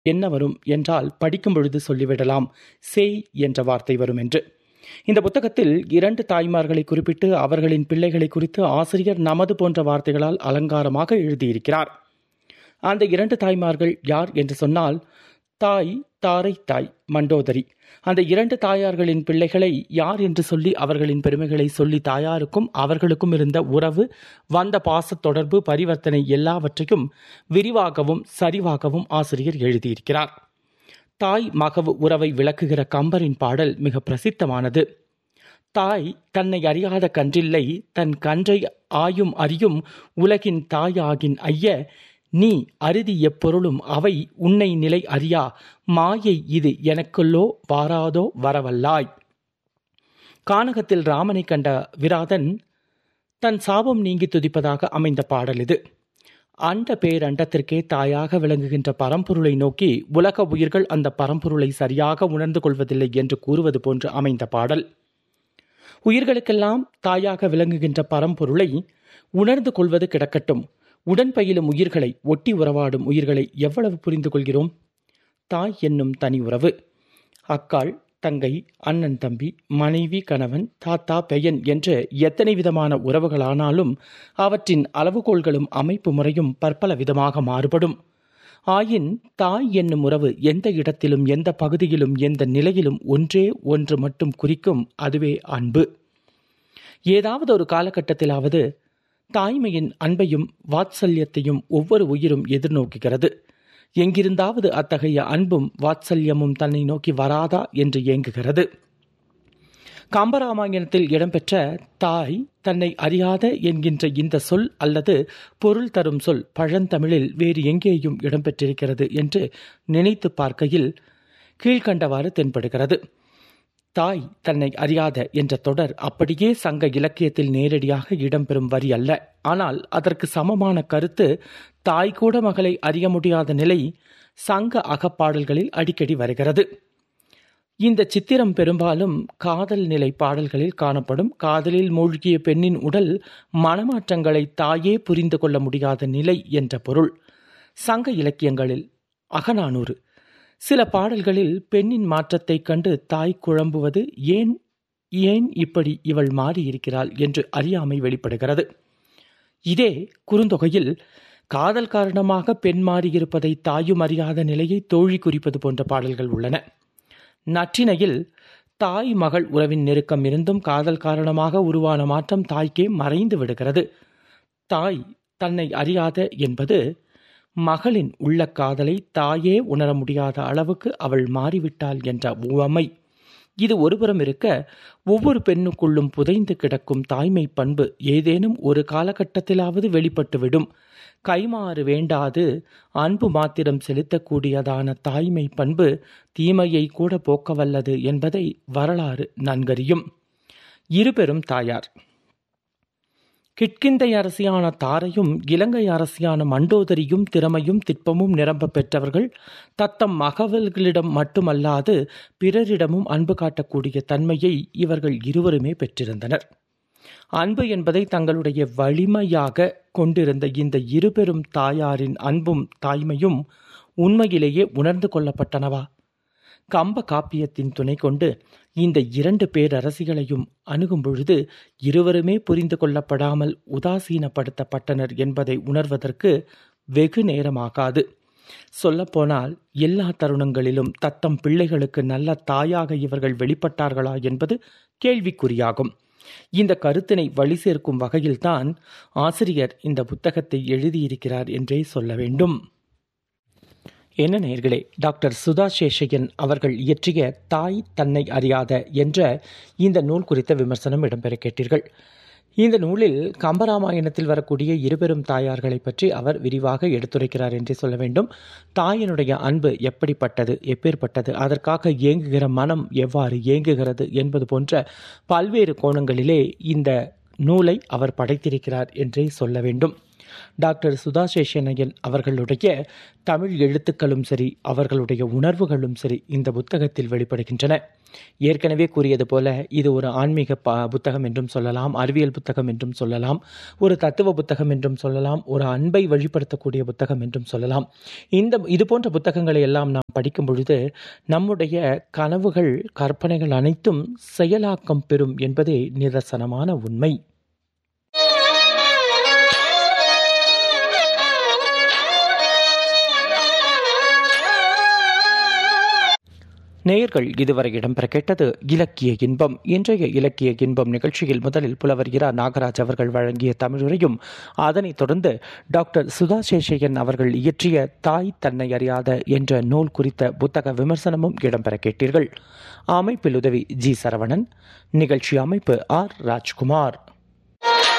என்ன வரும் என்றால் படிக்கும் பொழுது சொல்லிவிடலாம் சேய் என்ற வார்த்தை வரும் என்று இந்த புத்தகத்தில் இரண்டு தாய்மார்களை குறிப்பிட்டு அவர்களின் பிள்ளைகளை குறித்து ஆசிரியர் நமது போன்ற வார்த்தைகளால் அலங்காரமாக எழுதியிருக்கிறார் அந்த இரண்டு தாய்மார்கள் யார் என்று சொன்னால் தாய் தாரை தாய் மண்டோதரி அந்த இரண்டு தாயார்களின் பிள்ளைகளை யார் என்று சொல்லி அவர்களின் பெருமைகளை சொல்லி தாயாருக்கும் அவர்களுக்கும் இருந்த உறவு வந்த பாச தொடர்பு பரிவர்த்தனை எல்லாவற்றையும் விரிவாகவும் சரிவாகவும் ஆசிரியர் எழுதியிருக்கிறார் தாய் மகவு உறவை விளக்குகிற கம்பரின் பாடல் மிக பிரசித்தமானது தாய் தன்னை அறியாத கன்றில்லை தன் கன்றை ஆயும் அறியும் உலகின் தாயாகின் ஐய நீ அருதி எப்பொருளும் அவை உன்னை நிலை அறியா மாயை இது எனக்குள்ளோ வாராதோ வரவல்லாய் கானகத்தில் ராமனை கண்ட விராதன் தன் சாபம் நீங்கி துதிப்பதாக அமைந்த பாடல் இது அண்ட பேரண்டத்திற்கே தாயாக விளங்குகின்ற பரம்பொருளை நோக்கி உலக உயிர்கள் அந்த பரம்பொருளை சரியாக உணர்ந்து கொள்வதில்லை என்று கூறுவது போன்று அமைந்த பாடல் உயிர்களுக்கெல்லாம் தாயாக விளங்குகின்ற பரம்பொருளை உணர்ந்து கொள்வது கிடக்கட்டும் உடன் பயிலும் உயிர்களை ஒட்டி உறவாடும் உயிர்களை எவ்வளவு புரிந்து கொள்கிறோம் தாய் என்னும் தனி உறவு அக்காள் தங்கை அண்ணன் தம்பி மனைவி கணவன் தாத்தா பெயன் என்று எத்தனை விதமான உறவுகளானாலும் அவற்றின் அளவுகோல்களும் அமைப்பு முறையும் பற்பல விதமாக மாறுபடும் ஆயின் தாய் என்னும் உறவு எந்த இடத்திலும் எந்த பகுதியிலும் எந்த நிலையிலும் ஒன்றே ஒன்று மட்டும் குறிக்கும் அதுவே அன்பு ஏதாவது ஒரு காலகட்டத்திலாவது தாய்மையின் அன்பையும் வாத்சல்யத்தையும் ஒவ்வொரு உயிரும் எதிர்நோக்குகிறது எங்கிருந்தாவது அத்தகைய அன்பும் வாத்சல்யமும் தன்னை நோக்கி வராதா என்று ஏங்குகிறது கம்பராமாயணத்தில் இடம்பெற்ற தாய் தன்னை அறியாத என்கின்ற இந்த சொல் அல்லது பொருள் தரும் சொல் பழந்தமிழில் வேறு எங்கேயும் இடம்பெற்றிருக்கிறது என்று நினைத்து பார்க்கையில் கீழ்கண்டவாறு தென்படுகிறது தாய் தன்னை அறியாத என்ற தொடர் அப்படியே சங்க இலக்கியத்தில் நேரடியாக இடம்பெறும் வரி அல்ல ஆனால் அதற்கு சமமான கருத்து தாய் கூட மகளை அறிய முடியாத நிலை சங்க அகப்பாடல்களில் அடிக்கடி வருகிறது இந்த சித்திரம் பெரும்பாலும் காதல் நிலை பாடல்களில் காணப்படும் காதலில் மூழ்கிய பெண்ணின் உடல் மனமாற்றங்களை தாயே புரிந்து கொள்ள முடியாத நிலை என்ற பொருள் சங்க இலக்கியங்களில் அகநானூறு சில பாடல்களில் பெண்ணின் மாற்றத்தை கண்டு தாய் குழம்புவது ஏன் ஏன் இப்படி இவள் மாறியிருக்கிறாள் என்று அறியாமை வெளிப்படுகிறது இதே குறுந்தொகையில் காதல் காரணமாக பெண் மாறியிருப்பதை தாயும் அறியாத நிலையை தோழி குறிப்பது போன்ற பாடல்கள் உள்ளன நற்றினையில் தாய் மகள் உறவின் நெருக்கம் இருந்தும் காதல் காரணமாக உருவான மாற்றம் தாய்க்கே மறைந்து விடுகிறது தாய் தன்னை அறியாத என்பது மகளின் உள்ள காதலை தாயே உணர முடியாத அளவுக்கு அவள் மாறிவிட்டாள் என்ற உவமை இது ஒருபுறம் இருக்க ஒவ்வொரு பெண்ணுக்குள்ளும் புதைந்து கிடக்கும் தாய்மை பண்பு ஏதேனும் ஒரு காலகட்டத்திலாவது வெளிப்பட்டுவிடும் கைமாறு வேண்டாது அன்பு மாத்திரம் செலுத்தக்கூடியதான தாய்மை பண்பு தீமையை கூட போக்கவல்லது என்பதை வரலாறு நன்கறியும் இருபெரும் தாயார் கிட்கிந்தை அரசியான தாரையும் இலங்கை அரசியான மண்டோதரியும் திறமையும் திட்பமும் நிரம்ப பெற்றவர்கள் தத்தம் மகவல்களிடம் மட்டுமல்லாது பிறரிடமும் அன்பு காட்டக்கூடிய தன்மையை இவர்கள் இருவருமே பெற்றிருந்தனர் அன்பு என்பதை தங்களுடைய வலிமையாக கொண்டிருந்த இந்த இருபெரும் தாயாரின் அன்பும் தாய்மையும் உண்மையிலேயே உணர்ந்து கொள்ளப்பட்டனவா கம்ப காப்பியத்தின் துணை கொண்டு இந்த இரண்டு பேரரசிகளையும் அணுகும் பொழுது இருவருமே புரிந்து கொள்ளப்படாமல் உதாசீனப்படுத்தப்பட்டனர் என்பதை உணர்வதற்கு வெகு நேரமாகாது சொல்லப்போனால் எல்லா தருணங்களிலும் தத்தம் பிள்ளைகளுக்கு நல்ல தாயாக இவர்கள் வெளிப்பட்டார்களா என்பது கேள்விக்குறியாகும் இந்த கருத்தினை வழி சேர்க்கும் வகையில்தான் ஆசிரியர் இந்த புத்தகத்தை எழுதியிருக்கிறார் என்றே சொல்ல வேண்டும் என்ன நேர்களே டாக்டர் சுதா சேஷையன் அவர்கள் இயற்றிய தாய் தன்னை அறியாத என்ற இந்த நூல் குறித்த விமர்சனம் இடம்பெற கேட்டீர்கள் இந்த நூலில் கம்பராமாயணத்தில் வரக்கூடிய இருபெரும் தாயார்களை பற்றி அவர் விரிவாக எடுத்துரைக்கிறார் என்றே சொல்ல வேண்டும் தாயினுடைய அன்பு எப்படிப்பட்டது எப்பேற்பட்டது அதற்காக இயங்குகிற மனம் எவ்வாறு இயங்குகிறது என்பது போன்ற பல்வேறு கோணங்களிலே இந்த நூலை அவர் படைத்திருக்கிறார் என்றே சொல்ல வேண்டும் டாக்டர் சுதா சேஷனையன் அவர்களுடைய தமிழ் எழுத்துக்களும் சரி அவர்களுடைய உணர்வுகளும் சரி இந்த புத்தகத்தில் வெளிப்படுகின்றன ஏற்கனவே கூறியது போல இது ஒரு ஆன்மீக ப புத்தகம் என்றும் சொல்லலாம் அறிவியல் புத்தகம் என்றும் சொல்லலாம் ஒரு தத்துவ புத்தகம் என்றும் சொல்லலாம் ஒரு அன்பை வழிப்படுத்தக்கூடிய புத்தகம் என்றும் சொல்லலாம் இந்த இது போன்ற புத்தகங்களை எல்லாம் நாம் படிக்கும் பொழுது நம்முடைய கனவுகள் கற்பனைகள் அனைத்தும் செயலாக்கம் பெறும் என்பதே நிதர்சனமான உண்மை நேயர்கள் இதுவரை இடம்பெற கேட்டது இலக்கிய இன்பம் இன்றைய இலக்கிய இன்பம் நிகழ்ச்சியில் முதலில் புலவர் இரா நாகராஜ் அவர்கள் வழங்கிய தமிழுரையும் அதனைத் தொடர்ந்து டாக்டர் சுதா சேஷையன் அவர்கள் இயற்றிய தாய் தன்னை அறியாத என்ற நூல் குறித்த புத்தக விமர்சனமும் இடம்பெற கேட்டீர்கள் அமைப்பில் உதவி ஜி சரவணன் நிகழ்ச்சி அமைப்பு ஆர் ராஜ்குமார்